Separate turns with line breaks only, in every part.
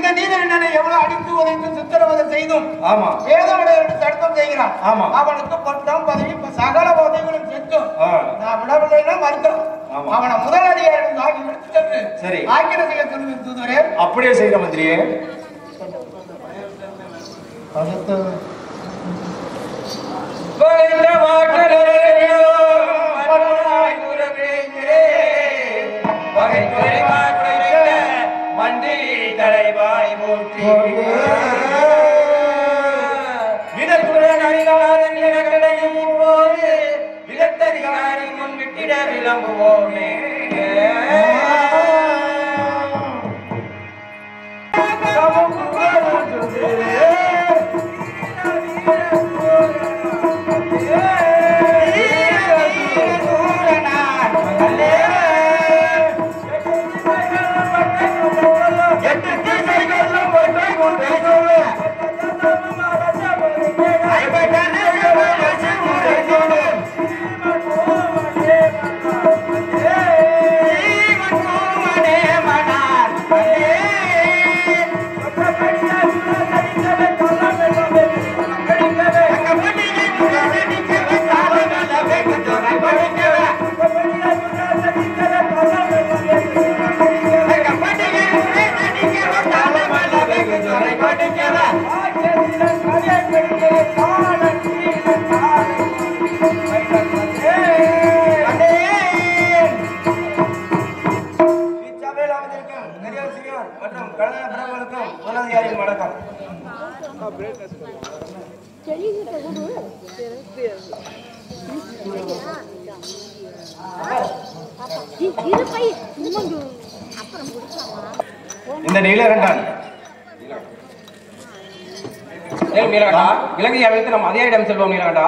நீதரண்டனை எவ்வளவு அடித்து உதைத்து சித்திரவதை செய்தும்
ஆமா
வேதமுடைய தடுத்தம் செய்கிறான்
ஆமா.
அவனுக்கு பட்டம் பதவி இப்ப சகல பதவிகளும் செட்டும்
ஆ.
நான் விடவில்லைன்னா மறுக்கிறோம்
ஆமா.
அவனை முதலடியாரிடம் ஆகி விடுத்து சென்று
சரி.
ஆக்கிர செய்ய சொல்லி தூதுவரே
அப்படியே செய்த மந்திரியே
வளைந்த வாட்டலையோ மறுநாய் உறவேங்கே. பகைத்துறை மாற்றுரைத்த மந்திரி தலைவாய் மூர்த்தி. விடத்துடன் அடிகளாதன் எனக்கடையும் இப்போது விடத்ததிகாரி முன் விட்டிட விளம்புவோமே
இச்சபையில் அமர்ந்திருக்கும் பெரியோர் சிறியோர் மற்றும் கழக பிரபலங்களுக்கும் உலகியாரின் வணக்கம்
இருப்பை சுமந்து அப்புறம் கொடுக்கலாம்
இந்த நீலகண்டன்
ஏன் நீலகண்டா இலங்கையை அழைத்து நாம் அதே இடம் செல்வோம் நீலகண்டா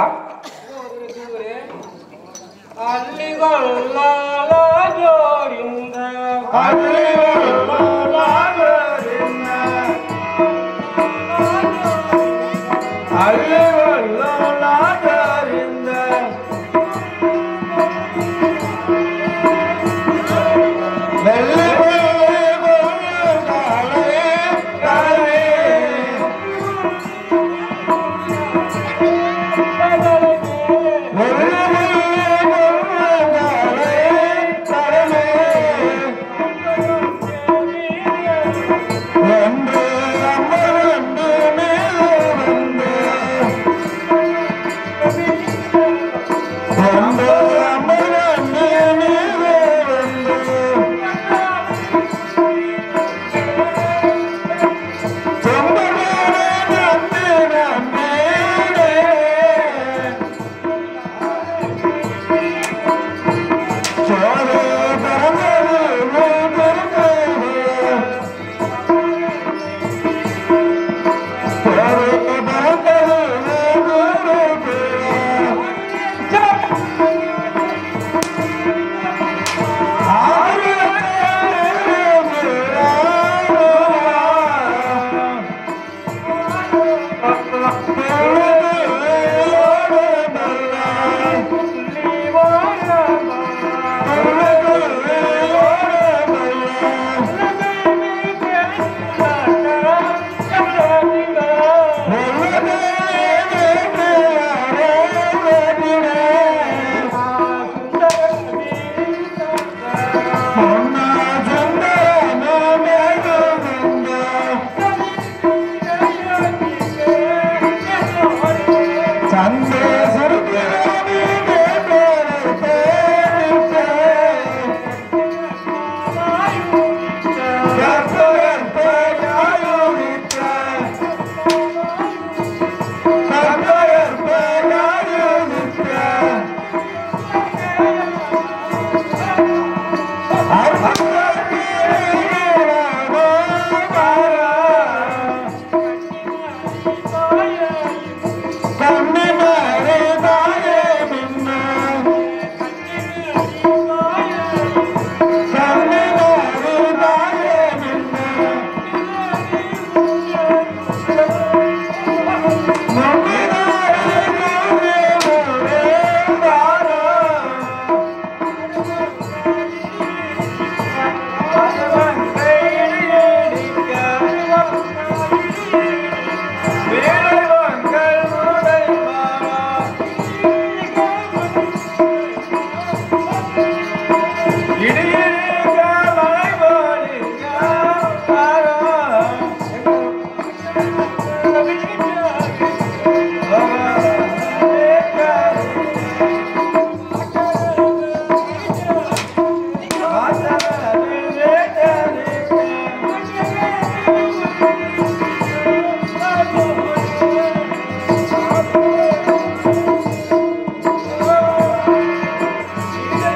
வந்து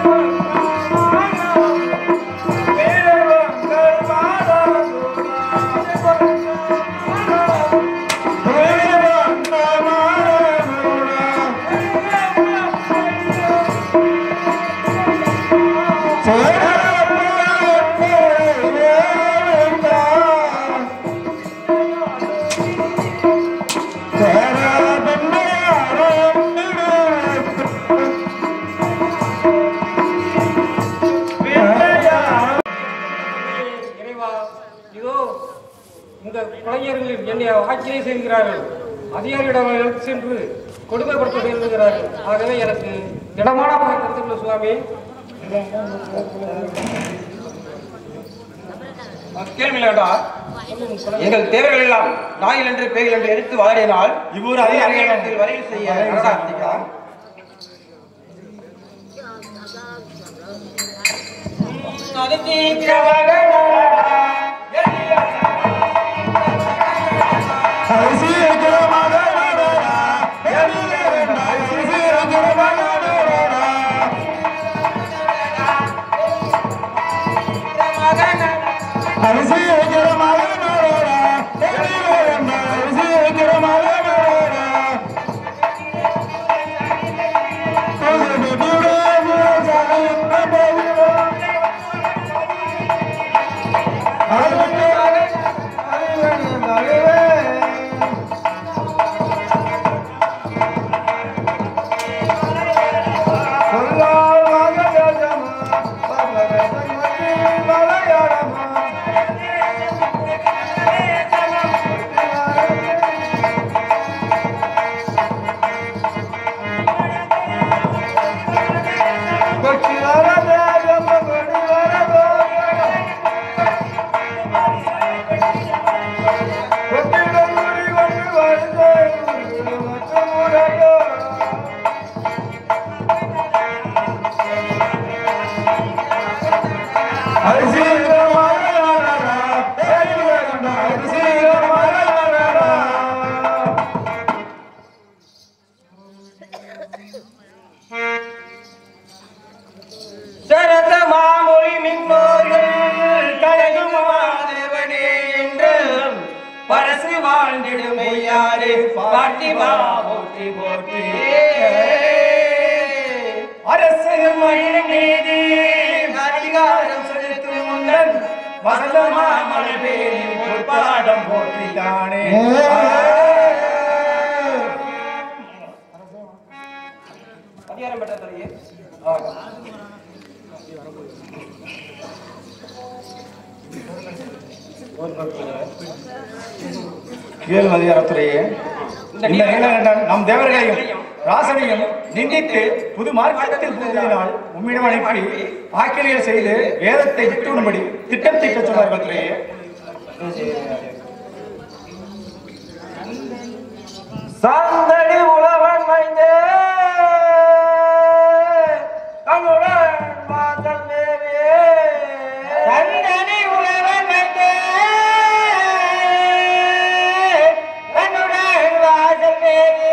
இறைவா இதோ இந்த கலைஞர்கள் என்னை ஆட்சியை செய்கிறார்கள் அதிகாரியிடம் எடுத்து சென்று கொடுமைப்படுத்த செல்கிறார்கள் ஆகவே எனக்கு திடமான கருத்துள்ள சுவாமி கேள்வியிலடா எங்கள் தேவர்கள் எல்லாம் நாயில் என்று பேய்கள் என்று எடுத்து வாடினால்
இவ்வொரு அதிகாரிகள்
அதிகாரத்தில் வரையில் செய்ய நடராஜிக்கா அது தீக்கிரமாக சரத மாமொழி மின்னோர்கள் கழகுமாதேவனே என்று பரசு வாழ்ந்திடுமையாறு பாட்டிமா போற்றி போற்றி அரசு மழை நீதி அதிகாரம் செலுத்தும் முன்னன் வசந்தமா மழை பேரி பாடம் போற்றி தானே அதிகாரம் பெற்ற தலையே
கேள் அதிகாரத்துறையே
இந்த
இந்த நீலகண்டன் நம் தேவர்களையும் ராசனையும் நிந்தித்து புது மார்க்கத்தில் புகுதியினால் உம்மிடம் அனுப்பி ஆக்கிரியல் செய்து வேதத்தை விட்டுவிடும்படி திட்டம் தீட்ட சொன்னார்கள் துறையே
சாந்தடி உழவன் மைந்தே தன்னுடன் மாதல் தேவே சந்தடி உழவன் மைந்தே தன்னுடன் வாசல் தேவே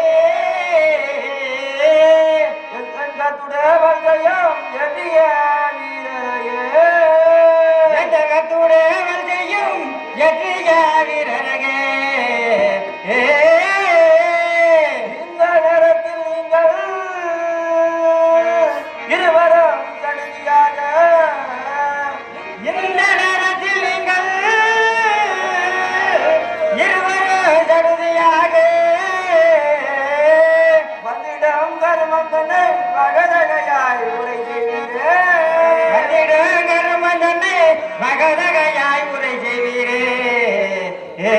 சங்கத்துடைய வந்தயம் எதிய வீரரையே சங்கத்துடைய வந்தயம் எதிய வீரரகே இந்த நேரத்தில் நீங்கள் இருவரும் தனியாக இந்த நேரத்தில் நீங்கள் இருவரும் தனியாக வந்திடம் கருமந்தனை மகதகையாய் உரை செய்வீரே வந்திடம் கருமந்தனை மகதகையாய் உரை செய்வீரே ஏ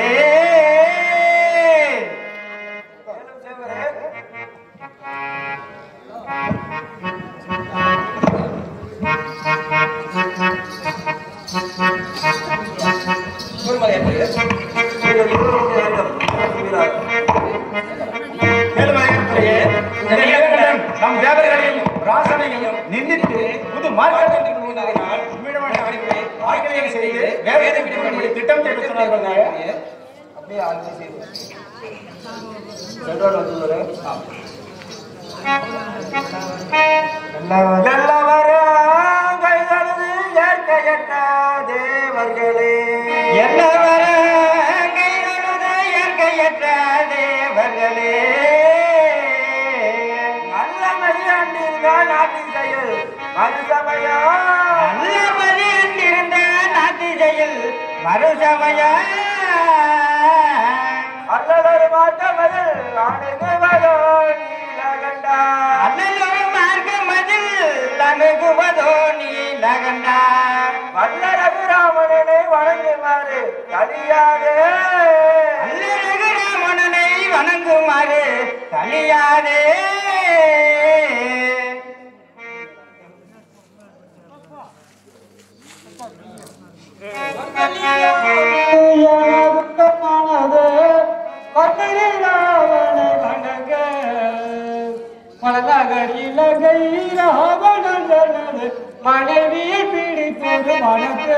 கேள் அதிகாரத்துறையே இந்த நீலகண்டன் நம் தேவர்களையும் ராசனையும் நிந்தித்து புது மார்க்கத்தில் புகுதியினால் உம்மிடம் அனுப்பி ஆக்கிரியல் செய்து வேதத்தை விட்டுவிடும்படி திட்டம் தீட்ட சொன்னார்கள் துறையே.
அப்படியே ஆட்சி செய்து சென்றோடு வந்து
நல்லவர்
என்ன வர கையெழுத இயற்கையற்ற தேவர்களே நல்லபடி அண்டிருந்த நாட்டு செயல் மறுசமய அல்லலொரு மாற்றமதில் அணுகுவதோ நீலகண்டா அல்லலொரு மார்க்கமதில் அணுகுவதோ நீலகண்டா வல்லரகுராமனனை வணங்குமாறு கலியாதே அல்லரகுராமனனை வணங்குமாறு கலியாதே
மனைவி பிடித்தது மனக்கு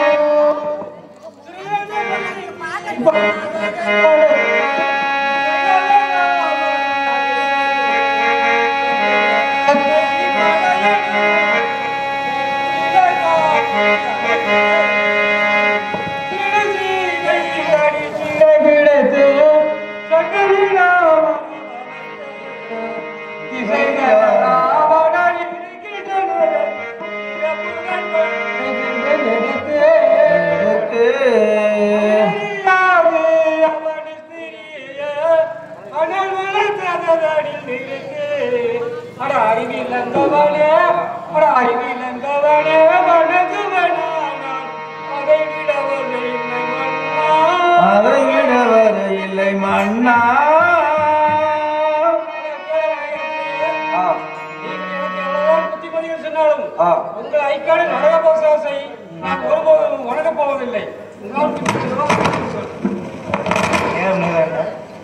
அறிவிலங்கவனே அறிவிலங்கவனே வணங்கு அதை விடவனை
அதை விட வர இல்லை மன்னா ஆ,
புத்திமதிகள் சொன்னாலும்
ஆ.
உங்கள் ஐக்கான நரகபோசாசை நான் ஒருபோதும் வணங்கப் போவதில்லை உங்களால் புத்திமதிகள் சொல்.
ஏலம் நிலண்டா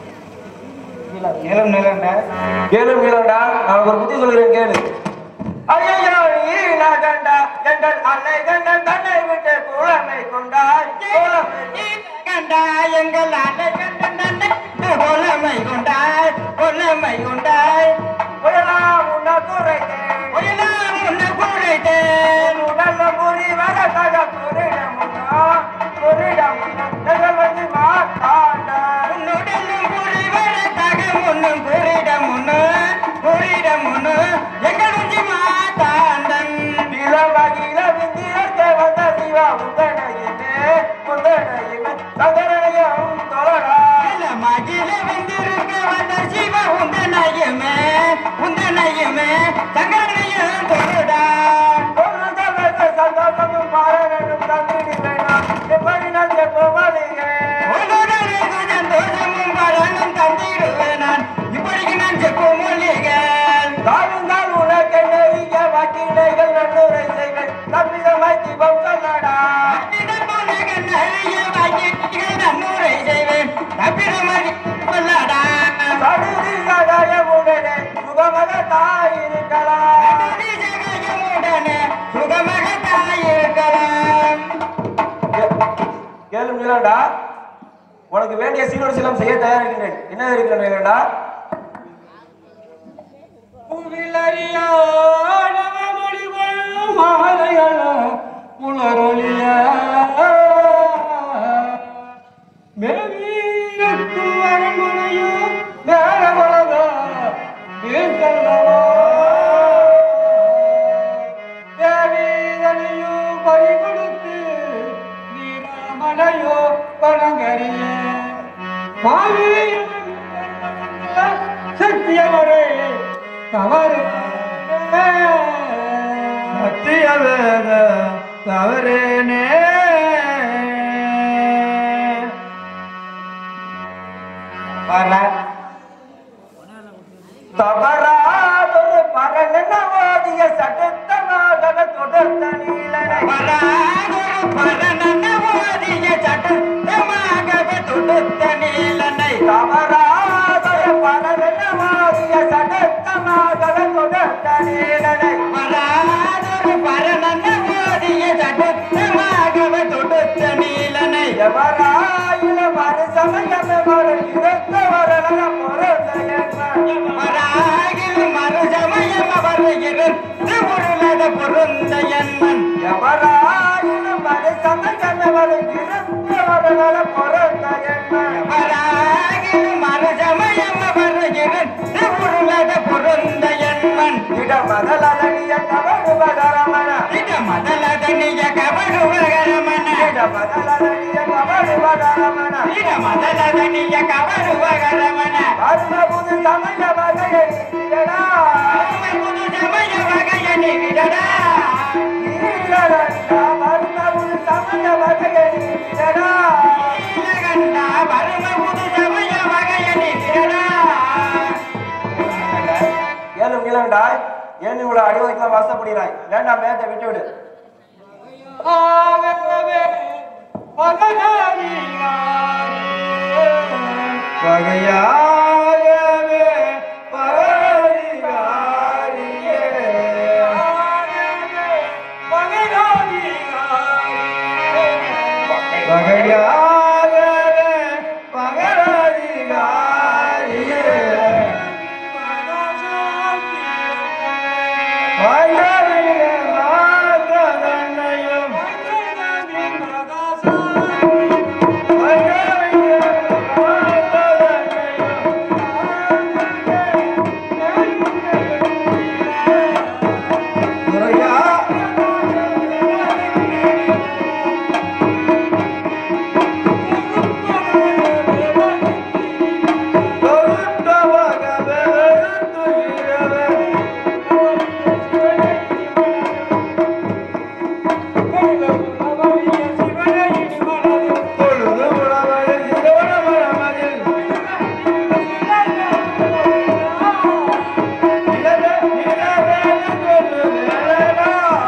ஏலம் நிலண்டா
கேளு மீளண்டா நான் ஒரு புத்தி சொல்கிறேன் கேளு
ஐயோ ஈனா கண்டா எங்கள் அன்னை கண்டன் தன்னை விட்டு குழமை கொண்டாய் குழமை கண்டா எங்கள் அன்னை கண்டன் தன்னை குழமை கொண்டாய் குழமை கொண்டாய் உயலாம் உன்ன குறைத்தேன் உயலாம் உன்ன குறைத்தேன் உடல்ல புரி வர தக புரிட முன்னா புரிட முன்னா எங்கள் வந்து மாட்டாண்டா உன்னுடல்ல புரி வர தக முன்னும் புரிட முன்னு புரிட முன்னு எங்கள் வந்து மாட்டாண்டன் நிலவகில விந்தியத்தை வந்த சிவா உந்தனையுமே உந்தனையுமே சங்கரனையும் தொழடா நிலமகில விந்திருக்க வந்த சிவா உந்தனையுமே உந்தனையுமே சங்கரனையும் தொழடா சந்தோஷமும் பாரனும் தந்திடி வேணாம் எப்படி நான் சந்தோஷமும் பாரனும் தந்திடுவேன் நான் இப்படிக்கு நான் செப்போ மொழிகள் தாழ்ந்தால் உனக்கு நெறிய வாக்கினைகள் நன்னுரை செய்வேன் தப்பிதமாய் தீபம் சொல்லடா நன்னுரை செய்வேன் தப்பிதமாய் சொல்லடா சடுதி சகாயமுடனே சுகமக தாயிருக்கலாம் சடுதி சகாயமுடனே சுகமக தாயிருக்கலாம்
கேளு மீளண்டா உனக்கு வேண்டிய சீரோடு செல்லம் செய்ய தயாரிக்கிறேன் என்ன இருக்கிறேன் மீளண்டா
சத்தியவரே தவறு
சத்தியவேத தவறேனே தவறாதொரு பரனவாதிய சட்டத்தமாக தொடர்ந்த நீலனை பராதொரு பரனவாதிய சட்டத்தமாக தொடுத்த நீலனை தவறாதொரு பரனவாதிய சட்டத்தமாக தொடர்ந்த நீலனை பராதொரு பரனவாதிய சட்டத்தமாக தொடுத்த நீலனை எவராயில மறுசமயம் வரும் இருந்த வரல பொருந்தையன் மறுசமயம் அவர் இருந்து பொருளத பொருந்த என்மன் எவராயிலும் மறுசமயம் அவர் இருந்து மகள பொறந்த எண்ணம்
எவராகிலும் மறுசமயம் வருகிறேன் உருளத பொருந்த என்மன்
இட மகளனிய கவடு பகரமன
இட மதலதனிய கபடு வகரமன
இட மகளனிய கவடு பகரமன
இட மதலதனிய கபடு வகரமன
அரும புது சமய வகையை நீடடா
புது சமய வகையனி விடடா
நீலகண்டா அரும புது சமய வகையை நீடடா
நீலகண்டா வரும புது சமய வகையனி விடடா
ஏலும் இளண்டாய் ஏன் இவ்வளவு அடிவகைக்கெல்லாம் வாசப்படுகிறாய் வேண்டாம் மேட்டை விட்டு விடு
பகையாகவே பரதிகாரியே பகையாகவே பகரதிகாரியே வாழ்ந்தவனே மாதவனையும் வாழ்ந்தவனே மாதவனையும் முறையா தொழுந்தவகவே வெறுத்துகிறவே பொழுது உழவரை சிவனமரமதில் நிலவே நிலவே கொண்டு நிலடா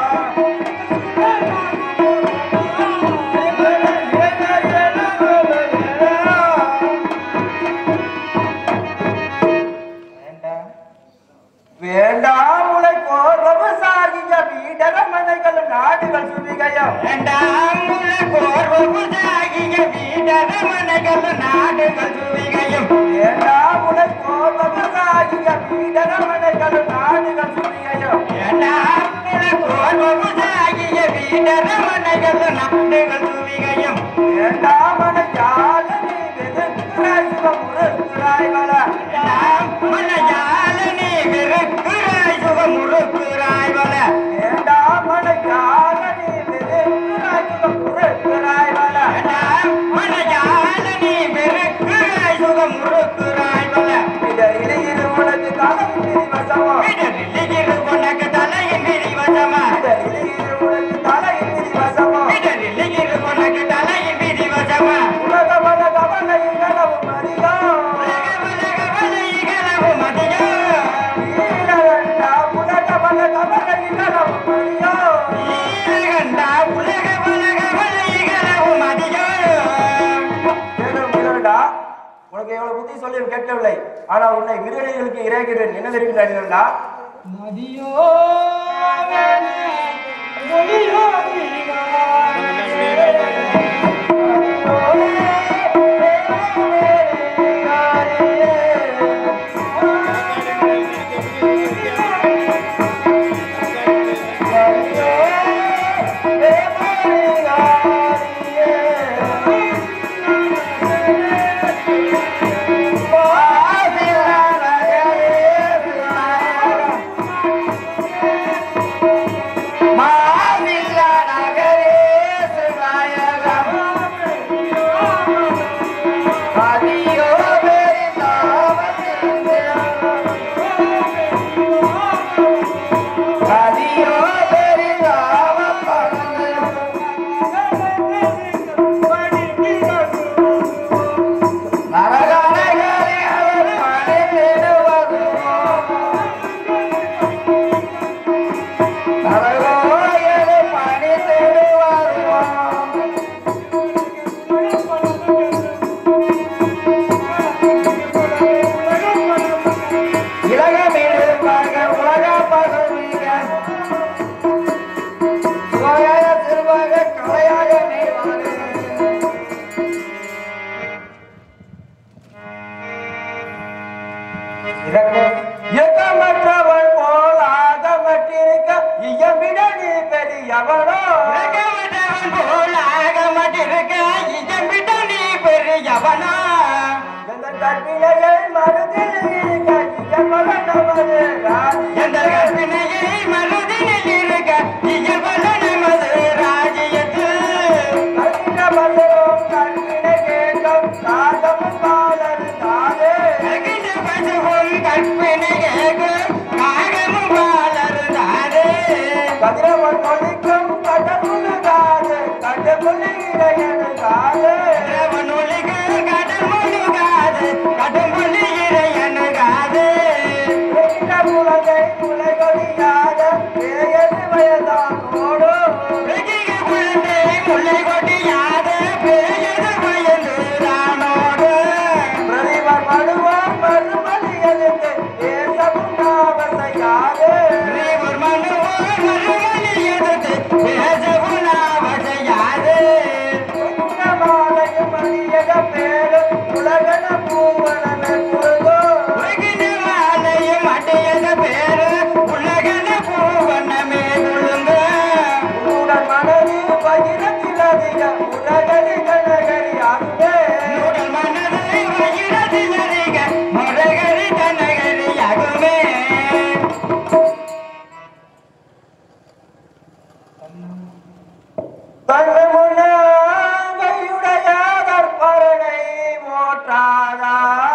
வேண்டாம் உழைப்போர் விவசாயிய வீடர மனைகள் நாடுகள் சுவிகையம்
வேண்டாம் உலகோர் வகுதாகிய வீடர மனைகள் நாடுகள் சுவிகையும்
வேண்டாம் உழைப்போர் விவசாயிய வீடர மனைகள் நாடுகள் சுவிகையம்
வேண்டாம் உலகோர் வகுதாகிய வீடர மனைகள் நாடுகள் சுவிகையும்
வேண்டாம் மனையால நீ வெதுக்கிறாய் சுகமுறுக்கிறாய் வள
வேண்டாம் மலையாள நீ விருக்குறாய் சுகமுறுக்குறாய் வல
வேண்டாம் மனையால நீ வெதுக்கிறாய் சுகமுறுக்கிறாய் வள
வேண்டாம் மலையாள நீ விருக்குறாய் சுகமுறுக்குறாய் வல
இதழிலே இது உனக்கு காலம் விரிவசமோ
இடரில் உனக்கு தலையின் விரிவசமா
இதழிலே இது உனக்கு தலையில் விரிவசமோ
இடரில் உனக்கு தலையின் விரிவசமா
உலக மன கவலை இகழவும் அதிகம்
உலக உலக வலைகளவு மதியோ
ஈரகண்டா உலக மன கவலை இகழவும் அதிகம்
நீலகண்டா உலக உலக வலைகளவு மதியோ
மேலும் மிருகண்டா உனக்கு எவ்வளவு புத்தி சொல்லியும் கேட்கவில்லை ஆனால் உன்னை மிருகங்களுக்கு இறக்கிறேன் என்ன இருக்கிறார்கள்டா எக்கமற்றவள் போல் ஆகமற்றிருக்க இயம்பிட நீ பெரியவனோ
உலகவனவன் போல் ஆக மாட்டிருக்க இயம்பிட்ட
கற்பினையை மருதில் இருக்க நமது
எந்த கற்பினையை மருதினில் இருக்க இயல்பல நமது ராஜ்யத்தில்
கற்பினவரும் கற்பினை கேட்கும் காதமும் காதல் தானே
அகில பசுவும் கற்பினை கேட்கும் காகமும் பாலருதாரே
கதிரவன் ஒழிக்கும் கடவுள் காது கடவுள் இறையனு காது
தேவனொலிக்கு கடமுழுகாது கடமொழி இறையனுகாது
வெற்றிட உலகை உலகொழியாத பேயது வயதான் ஓடும்
வெகிக குழந்தை முல்லை கொடியாத பேயது பயந்து ரானோடு
பிரதிவர் மடுவார் மறுமொழி எழுந்து தேசமும் நாவசையாது
நீவர் மனுவோர் மறுமொழி எதிர்த்து பேசவும் நாவசையாது
மாலையும் மதியக பேரும் உலகன பூவனமே குருகோ
உலகின மாலையும் அடையத பேரு உலகன பூவண்ணமே ஒழுங்க
உடன் மனது பகிரத்தில் அதிக உலகரி கனகரி அன்பே
உடல் மனதை வயிறதில் அறிக முரகரி தனகரியாகுமே
தன்முனையுடைய கற்பனை மோற்றாதா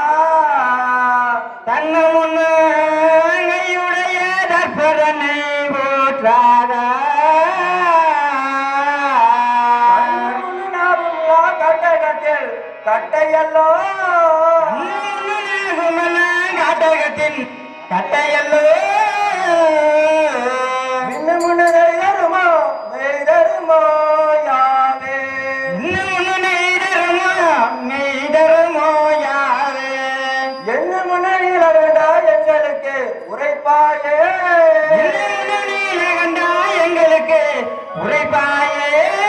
தன்ன முன்னையுடைய தற்பரனை போற்றாதா
கட்டகத்தில் கட்டையல்லோ
காட்டகத்தின் கட்டையல்லோ
மின்னு முன்னதை தருமோ மெய் தருமோ யாவே
இன்னும் நெய்தருமோ நெய்தருமோ யாவே
என்ன முன்னையில் வேண்டா எங்களுக்கு உரைப்பாயே
இன்னும் நீல கண்டா எங்களுக்கு உரைப்பாயே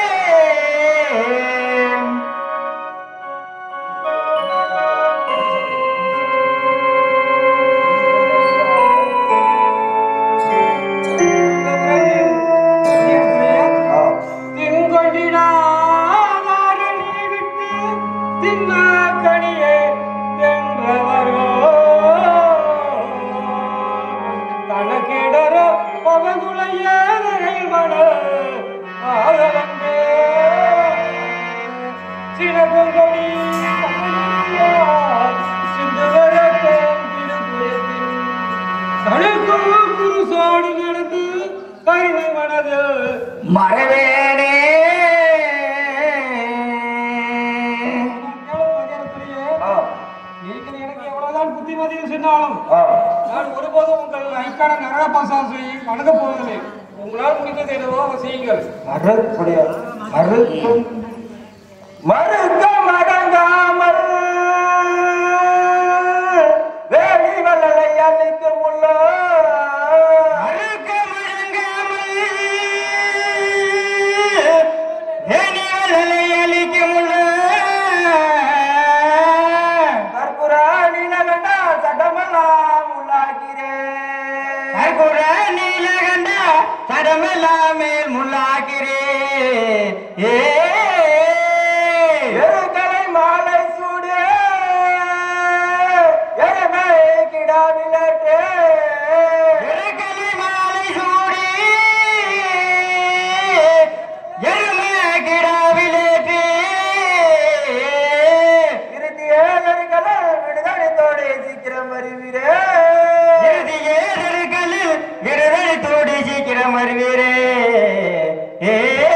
திங்கொண்டினாதாரணி விட்டு தின்னாக்கனியே தென்றவரோ தனக்கிடரோ பகதுளையே மணல் ஆதவந்தே சிறகுங்கொடி சிந்து வரட்டும் திருப்புறத்தில் தனக்கு குருசோடு நடந்து கருணை மனதில்
மறவேனே
நீங்கள் எனக்கு எவ்வளவுதான் புத்திமதிகள் சொன்னாலும் நான் ஒருபோதும் உங்கள் ஐக்கான நரக பாசாசை வணங்கப் போவதில்லை உங்களால் முடிந்தது என்னவோ செய்யுங்கள்
மறுக்க மடங்காமல் வேடி வல்லலை அளிக்கும் உள்ளோ
அறுக்க முழங்காமல் ஏனி வளலை அளிக்கும் உள்ள
கற்புர நிலகண்டா சடமெல்லாம் உள்ளாக்கிறேன்
கற்புர நீலகண்ட சடமெல்லாமே முள்ளாகிறே ஏ
எருக்கலை மாலை சூடு எருமை கிடாவிலற்றே
எருக்களி மாலை சூடி எருமை கிடாவிலேற்றி
இருத்தி ஏழருக்களை விடுதலைத்தோடு சீக்கிரம் வருவீரே
இறுதி ஏழருக்களில் விடுதலை தோடி சீக்கிரம் வருவீரே ஏ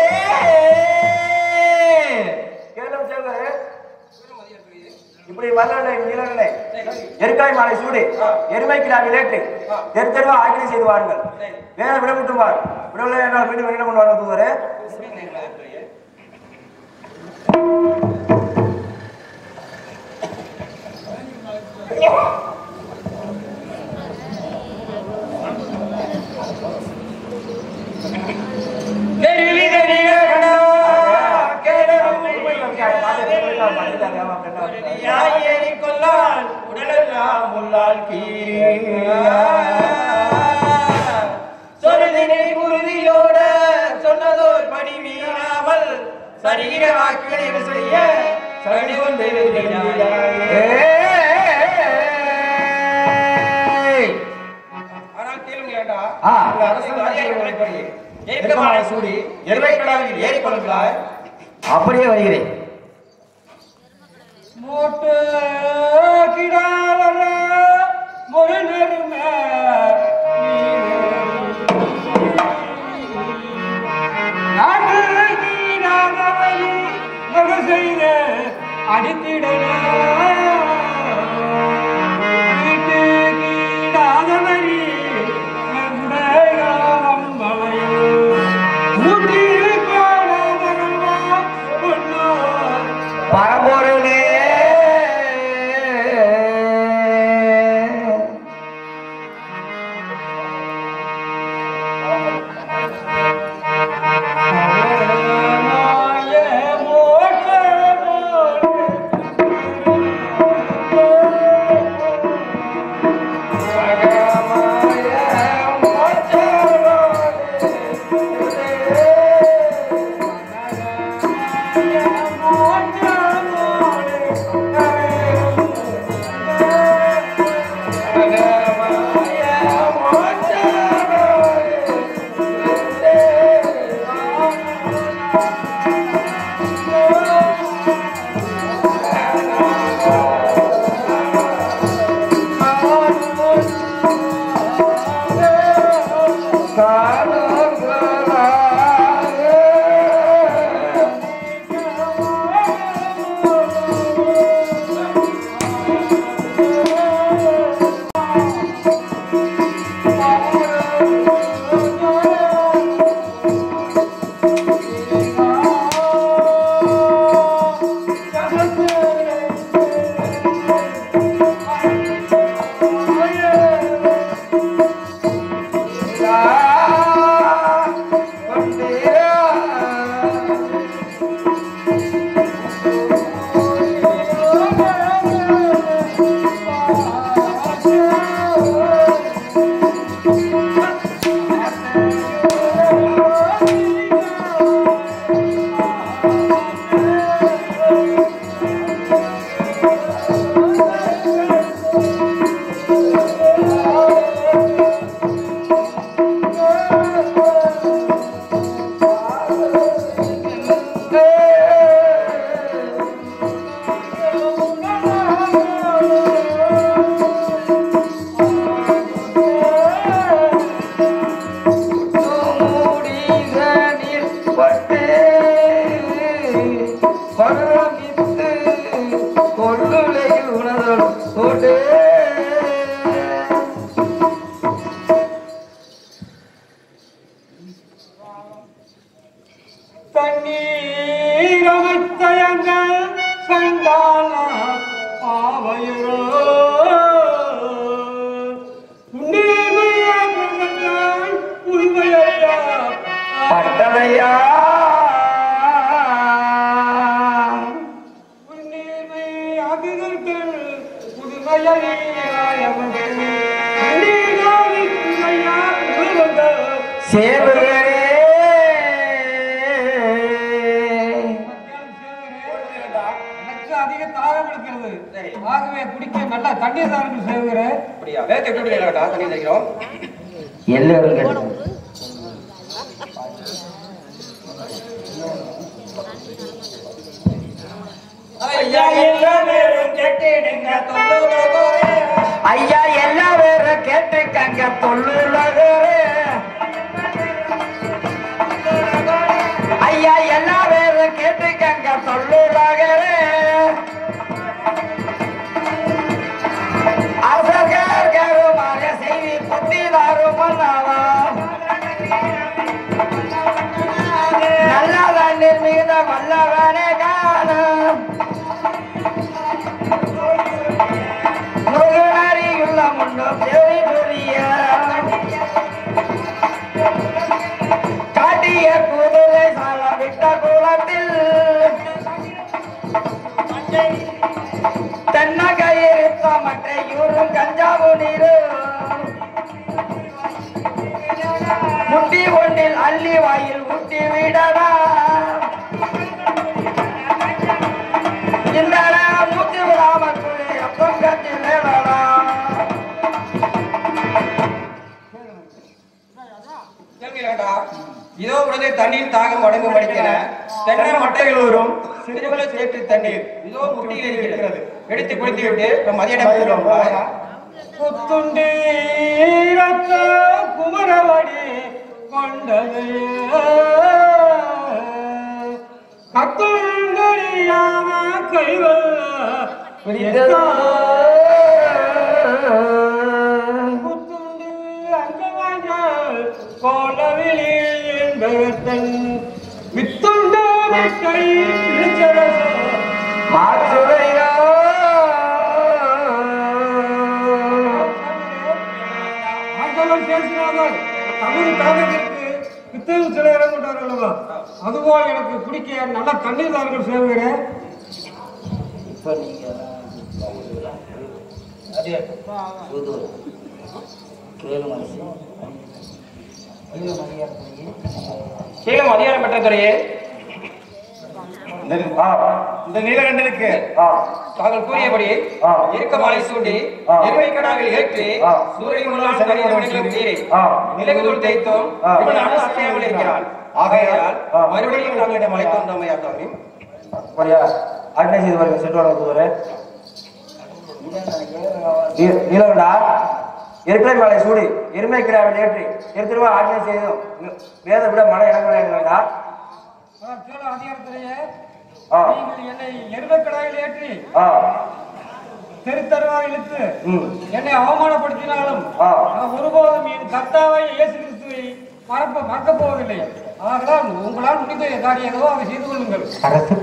கேளும் செல்வரே இப்படி வல்லலை நிலங்களை எருக்காய் மாலை சூடு எருமை கிடாவில் ஏற்று தெரு தெருவா ஆக்கினை செய்து வாருங்கள் வேற விட விட்டுவார் விடவில்லை என்றால் மீண்டும் வெளியிட கொண்டு வர தூவரே
ஏறி கொள்ளால் உடலெல்லாம் முள்ளால் சொல்லுதினை உறுதியோட சொன்னதோர் படி மீறாமல் சரிகிற வாக்குகளை செய்ய சரி கொண்டு
ஆ.
அந்த அரசன் ராஜ்யம் முறைப்படி ஏற்கமான சூடி எருமைக்கடாவில் ஏறி கொள்கிறாய்
அப்படியே வருகிறேன்
மோட்டு கிடாவர மொழி நெடுமே செய்த அடித்திடவே வீட்டு கீழாதவரி ஊட்டி காணாதவர்களா பொன்னோ
பரம்பொருளே
தண்ணீரமைத்தயங்கள் கண்டால ஆவையரோ உன்னிமையால் உரிமையா
பட்டதையா
உன்னிமை அகிதர்கள் புதுமையாயவர்கள் உன்னிலாவி புதுமையா உருவங்கள்
சேவகரே
எனக்கு அதிக தாகம் எடுக்கிறது ஆகவே குடிக்க நல்லா தண்ணீர் தாருங்கள் சேவுகிறேன்
அப்படியா வேகத்தை விட்டு விடுறீங்களா தண்ணி தைக்கிறோம்
எல்லோரும் கேட்கணும்.
ஐயா எல்லா பேரும் கேட்டிடுங்க தொல்லுலகோரே
ஐயா எல்லா பேரும் கேட்டுக்கங்க தொல்லுலகரே ஐயா எல்லா பேரும் கேட்டுக்கங்க தொல்லுலகரே அரசர்களுமாற செய்தி புத்தி தாரும் நல்ல தண்ணீர் மீத வல்லவனே காணும் முருகனரியுள்ள முன்னும் தேவி புரிய காட்டிய குதிரை சால விட்ட குளத்தில் தென்னகையிருத்த மற்ற யூரும் கஞ்சாவு நீரு முட்டி ஒன்றில் அள்ளி வாயில் ஊட்டி விடடா இந்த மூச்சு விடாமல் குழி அப்பம் கட்டி விடலாம்
தண்ணீர் தாகம் அடங்கும் அடிக்கென தென்னை மட்டைகளூரும் சிறுகுல சேற்று தண்ணீர் இதோ முட்டியில் இருக்கிறது எடுத்து குடித்து விட்டு நம் மதியிடம் செல்வோம்
புத்துண்டே ரத்த குமரவடி கொண்டது கத்துங்கரியாம கைவல்ல புத்துண்டு அங்கவாங்கள் கோலவிலே என்பதன் வித்துண்டு கை பிடிச்சரச மாற்றுரையா ஆண்டவன் பேசினார்கள் தமிழ் காதலுக்கு பித்தல் சில இடம் கொண்டார்கள் அல்லவா அதுபோல் எனக்கு குடிக்க நல்ல தண்ணீர் தார்கள் சேருகிறேன்
கீழே அதிகாரம் பெற்ற துறையே
இந்த ஆ, இந்த நீலகண்டனுக்கு ஆ,
தாங்கள் கூறியபடி
ஆ.
இருக்க மாலை சூடி
ஆ.
எருமை கடாவில் ஏற்றி
ஆ.
சூரியன் முன்னால்
சரி,
கரிய
சரி.
மணிகளும் தீரி
ஆ.
மிளகுதூள் தேய்த்தோம்
ஆ.
இவன் அனுசரியாமல் இருக்கிறான் ஆகையால்
ஆ.
மறுபடியும் தங்களிடம் அழைத்தோம் நம்மையா சுவாமி
அப்படியா அட்னை செய்து பாருங்க சென்றோட தூவரு நீலகண்டா இருக்கிற மேலே சூடி எருமை கிடாவில் ஏற்றி திருத்திருவா ஆட்சியை செய்தும் வேத விட மன இடங்களா
அதிகாரத்திலேயே
ஆ
நீங்கள் என்னை எருமைக்கடாயில் ஏற்றி
ஆ
தெரு தெருவாக இழுத்து
ம்
என்னை அவமானப்படுத்தினாலும்
ஆ.
நான் ஒருபோதும் என் கர்த்தாவை இயேசு கிறிஸ்துவை மறப்ப மறக்கப் போவதில்லை ஆகலாம் உங்களால் முடிந்த காரியம் என்னவோ அதை செய்து கொள்ளுங்கள்
அரசு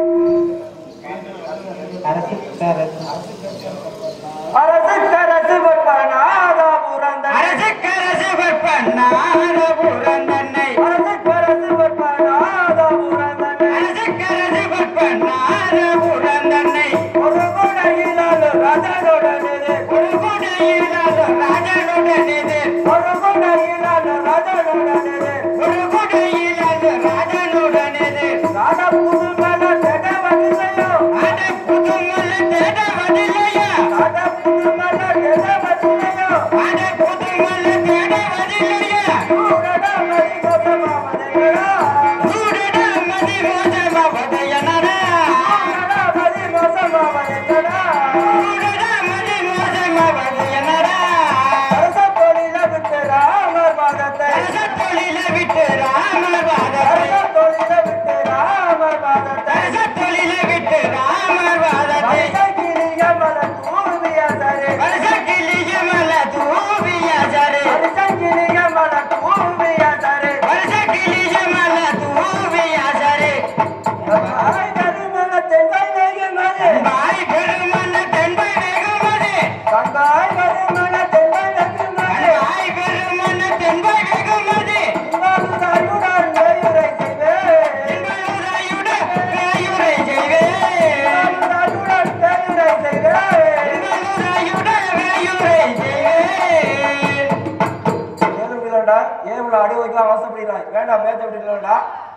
அரசு பற்பனாதா புரந்தனை
அரசுக்கரசு பற்பன்னாத புரந்தன்னை
அரசு பற்பனாதா புரந்தனை
அரசுக்கரசு பற்பன்னாத புரந்தன்னை
ஒரு கொடையிலால் ராஜனுடனே
ஒரு கொடையிலாத ராஜனுடனே
ஒரு கொடையிலால் ராஜனுடனே
ஒரு கொடையிலாத ராஜனுடனே
ராஜ புதுமல தெடவதில்லையோ
அட புதுமல்ல தேடவதில்லையா
ராஜ புதுமல தெடவதில்லையோ
அட புதுமல்ல தேடவதில்லையா
சூரடா மதி கோசமாவதைகளா
சூடடா மதி மோசமாவதையனடா
சூரடா மதி கோசமாவதைகளா
சூடடா மதி மோசமாவதையனடா
அரச தொழில விட்டு ராமர் பாதத்தை
அரசத்தொழில விட்டு ராமர் வாதத்தை
அரச தொழில விட்டு ராமர் பாதத்தை
அரசத்தொழில விட்டு ராமர் வாதத்தை
வருஷகிரிய மல தூவிய சரி
வருஷக்கிளிய மல தூவிய சரு
வருஷகிரிய மல தூவிய சரி
வருஷக்கிளிய மல தூவிய சரு
தாய் கருமல தென்னை நெகுமதி
பாய் பெருமல்ல தென்பை வெகுமதி
தங்காய் கருமல தென்னை நெகுமதி
பாய் பெருமல்ல தென்பை வெகுமதி
இவாது தாயுடன் நேயுரை செய்வேன்
இன்பனுரையுட வேயுரை செய்வேன்
இவாது தாயுடன் நேயுரை செய்வேன்
இன்பனுரையுட வேயுரை செய்வேன்
ஏழு விடா ஏழு அடி வைக்கலாம் அவசரப்படுகிறாய் வேண்டாம் மேத்த விட்டுடா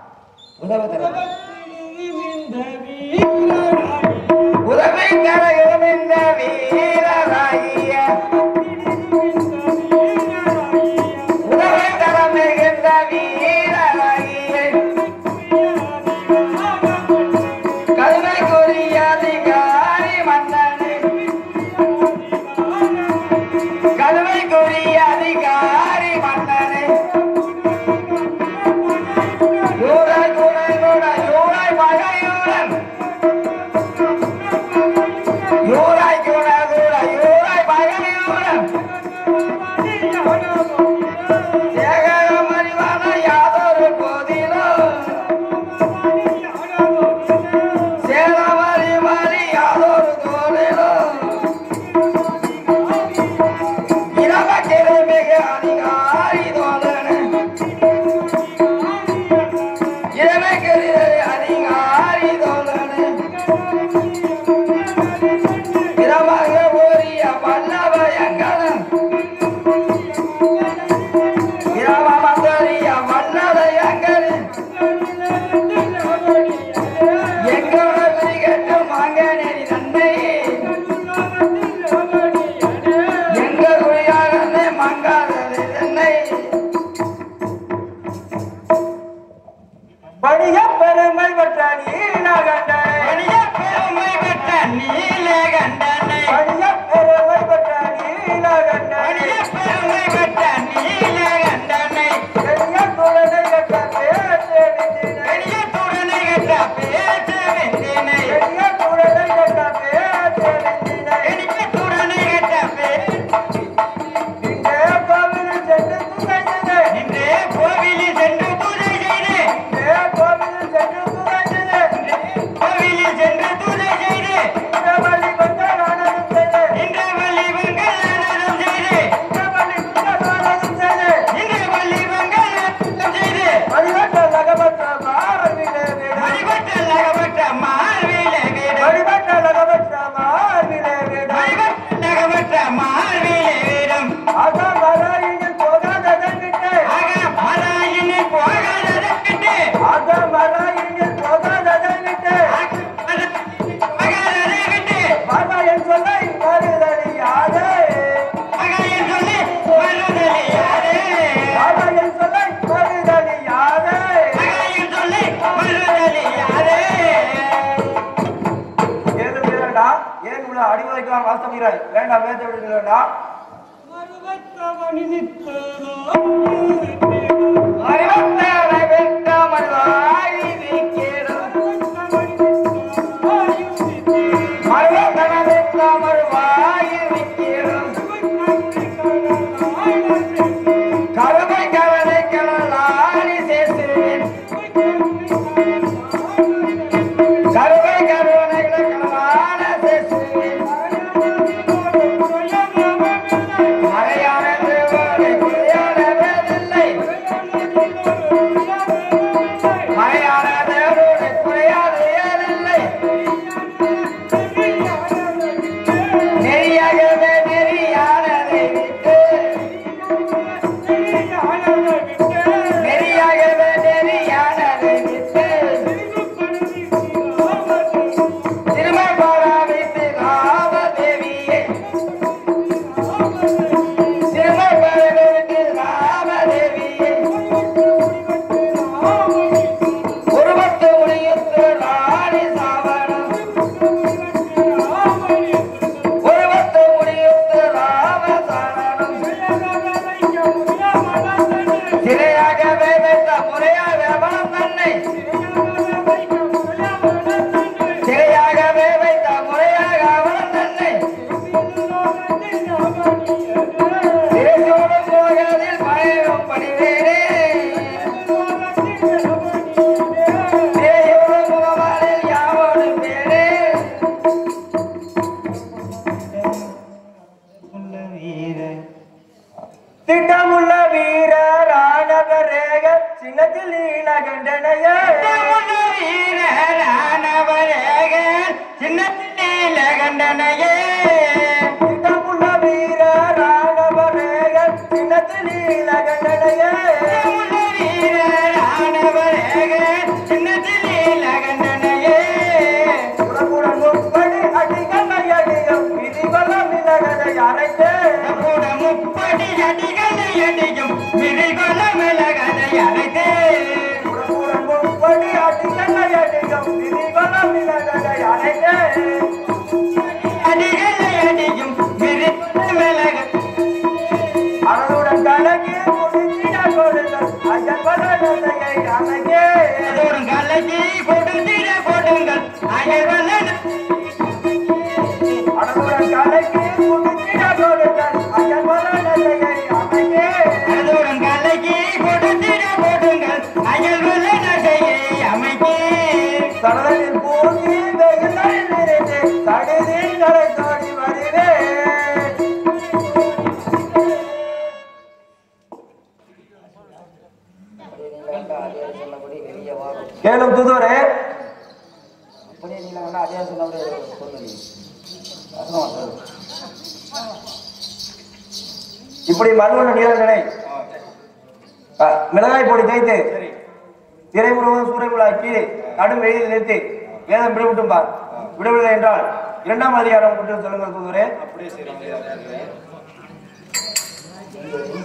உதவி கரையும் இந்த வீரராகிய உதவி தரமிகுந்த வீரராகிய கருணைக்குரிய அதிகாரி மன்னனே கருணைக்குரிய அதிகாரி மன்னனே யூரை குணை குண யூரை மகையூரன் யூரை குண பணிய பெருமை பெற்ற நீலகண்டனை
பணிய பெருமை பெற்ற நீலகண்டனை
பணிய பெருமை பெற்ற நீலகண்டனை
பணிய பெருமை பெற்ற நீலகண்டனை
பெரிய குழந்தை கட்ட பேச்சு விதினை
பெரிய துடனை கட்ட பேச்சு வெந்தினை
பெரிய குழந்தை கட்ட பேச்சு விதினை
பெரிய துடனை கட்ட பேச்சு
இங்கே கோவிலில் சென்று துதைத்தது
இன்றே கோவிலில் சென்று பூஜை செய்து
இங்கே கோவிலில் சென்று துதைத்தது
கோவிலில் சென்று பூஜை செய்து
இந்த வழி வந்த நாடகம் செய்து
இன்ற வள்ளி வெங்கடானந்தம் செய்து
இந்த வழி வந்த நாடகம் செய்து
இன்ற வள்ளி வெங்கடானந்தம் செய்து
வழிபட்ட லகபற்ற மார்பிலே விட
வழிபட்ட லகபட்ட மார்பிலே வீடு
வழிபட்ட லகபற்ற மார்பிலே விட
வழிபட்ட லகபட்ட மார்பிலே வீடும்
ஆக மராயினில் போகாததன்கிட்டே
ஆக மராயினி போகாததற்கிட்டு
ஆக மராயினில் போகாததன்கிட்டே
மகாததற்கிட்டு
பாபா என் சொல்லை மறுதலியாதே
மகாயன் சொல்லி மறுதலியாரே
பாபா என் சொல்லை மறுதலியாதே
மகாயன் சொல்லி மறுதலியாரே
ஏது வீரண்டா ஏன் உள்ள அடிவதைக்கலாம் வாஸ்தவீராய் வேண்டாம் வேத விடுகிறா அறிவத்தரை வெட்ட மருதாய் மருவத்தனை வெட்ட மருவாய் விக்கிறோம் கருமை கவலை கலாரி சேசுவேன் கருமை கருணை கலான சேசுவேன் மறையான தேவனை குறையாததில்லை மறையான தேவனை குறையாததில்லை நெறியாகவே நெறியானதை விட்டு நெறியாகவே நெறியானதை விட்டு திருமை பாராவித்து ராமதேவியை திருமை பாராவித்து ராமதேவியை உருவத்து முடியுத்து ராணி சாவணம் உருவத்து முடியுத்து ராமசாரணம் சிறையாகவே வைத்த முறையாக மனம் தன்னை சிறையாகவே வைத்த முறையாக அவன் தன்னை சிறையோடும் போகதில் பயணம் பணிவேனே சிறையோடும் முகமாலில் யாவோடும் பேரே திட்டமுள்ள வீர ராணவரேக சின்னத்தில் நீலகண்டனையே திட்டமுள்ள வீர ராணவரேக சின்னத்தில் நீலகண்டனையே உடம்புடன் முப்படி அடிகளை அடியும் விதிவலம் இலகதை அரைத்தே
முப்படி அடிகளை அடியும் விரிகொல மிளகதை அழைத்தே
உடம்புடன் முப்படி அடிகளை அடியும் விதிவலம் இலகதை அரைத்தே
அடிகளை அடியும் விரிகொல மிளக
அதனுடன் கலக்கி முடிச்சிட கொடுங்கள் ஐயன் வளர்ந்ததையை அணைக்கே
அதோடும் கலக்கி கொடுத்திட கொடுங்கள் அயல்வல்லன்
அதனுடன் கலக்கி முடிச்சிட கொடுங்கள் ஐயன் வளர்ந்ததையை அணைக்கே
அதோடும் கலக்கி கொடுத்திட கொடுங்கள் அயல்வல்லன் நகையை அமைக்கே
கடலில் பூங்கி வெகுளில் இருந்து தடுதீங்களை தாடி வருவேன் கேளும் தூதுவரே இப்படி மண்ணுள்ள நீரங்களை மிளகாய் பொடி தேய்த்து திரை முழுவதும் சூறைக்குள்ளாக்கி கடும் வெயிலில் நிறுத்தி வேதம் விடுவிட்டும் பார் விடவில்லை என்றால் இரண்டாம் அதிகாரம் குற்றம் சொல்லுங்கள் தூதுவரே
அப்படியே செய்யலாம்